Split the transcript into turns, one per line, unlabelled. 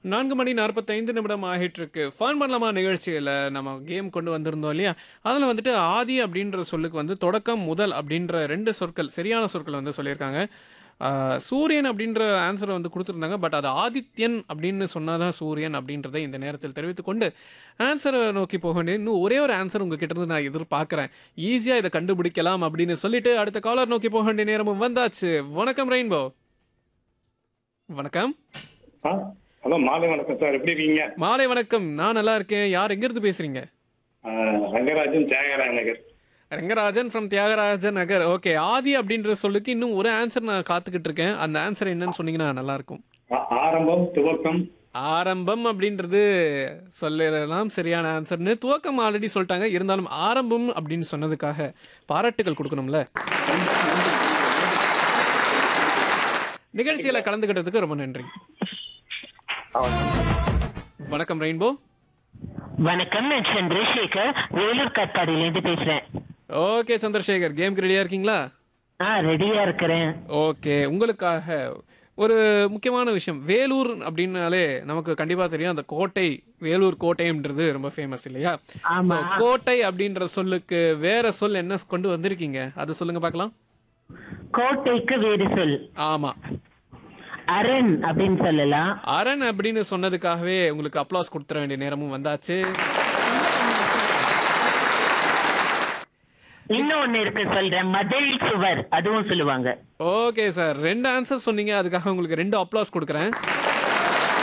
நான்கு மணி நாற்பத்தைந்து நிமிடம் ஆகிட்டு இருக்கு ஃபன் பண்ணலாமா நிகழ்ச்சியில் நம்ம கேம் கொண்டு வந்திருந்தோம் இல்லையா அதில் வந்துட்டு ஆதி அப்படின்ற சொல்லுக்கு வந்து தொடக்கம் முதல் அப்படின்ற ரெண்டு சொற்கள் சரியான சொற்கள் வந்து சொல்லியிருக்காங்க ஆஹ், சூரியன் அப்படின்ற ஆன்சரை வந்து கொடுத்துருந்தாங்க பட் அது ஆதித்யன் அப்படின்னு சொன்னாதான் சூரியன் அப்படின்றதை இந்த நேரத்தில் தெரிவித்துக் கொண்டு ஆன்சரை நோக்கி போக வேண்டிய இன்னும் ஒரே ஒரு ஆன்சர் உங்ககிட்ட இருந்து நான் எதிர்பார்க்குறேன் ஈஸியாக இதை கண்டுபிடிக்கலாம் அப்படின்னு சொல்லிட்டு அடுத்த காலர் நோக்கி போக வேண்டிய நேரமும் வந்தாச்சு வணக்கம் ரெயின்போ வணக்கம்
ஆ ஹலோ மாலை வணக்கம் சார் எப்படி இருக்கீங்க
மாலை வணக்கம் நான் நல்லா இருக்கேன் யார் எங்கிருந்து பேசுறீங்க
ஆ, ரங்கராஜன் தியாகராய நகர்
ரங்கராஜன் ஃப்ரம் தியாகராஜன் நகர் ஓகே ஆதி அப்படின்ற சொல்லுக்கு இன்னும் ஒரு ஆன்சர் நான் காத்துக்கிட்டு இருக்கேன் அந்த ஆன்சர் என்னன்னு சொன்னீங்கன்னா நல்லா இருக்கும்
ஆ- ஆரம்பம் துவக்கம்
ஆரம்பம் அப்படின்றது சொல்லலாம் சரியான ஆன்சர்னு துவக்கம் ஆல்ரெடி சொல்லிட்டாங்க இருந்தாலும் ஆரம்பம் அப்படின்னு சொன்னதுக்காக பாராட்டுகள் கொடுக்கணும்ல நிகழ்ச்சியில கலந்துக்கிட்டதுக்கு ரொம்ப நன்றி வணக்கம் ரெயின்போ
வணக்கம் நான் சந்திரசேகர் வேலூர் காட்பாடியிலேருந்து பேசுறேன்
ஓகே சந்திரசேகர் கேம்க்கு ரெடியா இருக்கீங்களா
ஆ ரெடியா இருக்கிறேன்
ஓகே உங்களுக்காக ஒரு முக்கியமான விஷயம் வேலூர் அப்படின்னாலே நமக்கு கண்டிப்பா தெரியும் அந்த கோட்டை வேலூர் கோட்டைன்றது ரொம்ப ஃபேமஸ் இல்லையா
ஆமா.
So, கோட்டை அப்படின்ற சொல்லுக்கு வேற சொல் என்ன கொண்டு வந்திருக்கீங்க அது சொல்லுங்க பார்க்கலாம்
கோட்டைக்கு வேறு சொல்
ஆமா
அரண் அப்படின்னு சொல்லலாம்
அரண் அப்படின்னு சொன்னதுக்காகவே உங்களுக்கு அப்ளாஸ் கொடுத்துற வேண்டிய நேரமும் வந்தாச்சு
இன்னும் ஒண்ணு இருக்கு சொல்றேன் மதில் சுவர் அதுவும் சொல்லுவாங்க
ஓகே சார் ரெண்டு ஆன்சர் சொன்னீங்க அதுக்காக உங்களுக்கு ரெண்டு அப்ளாஸ் கொடுக்குறேன்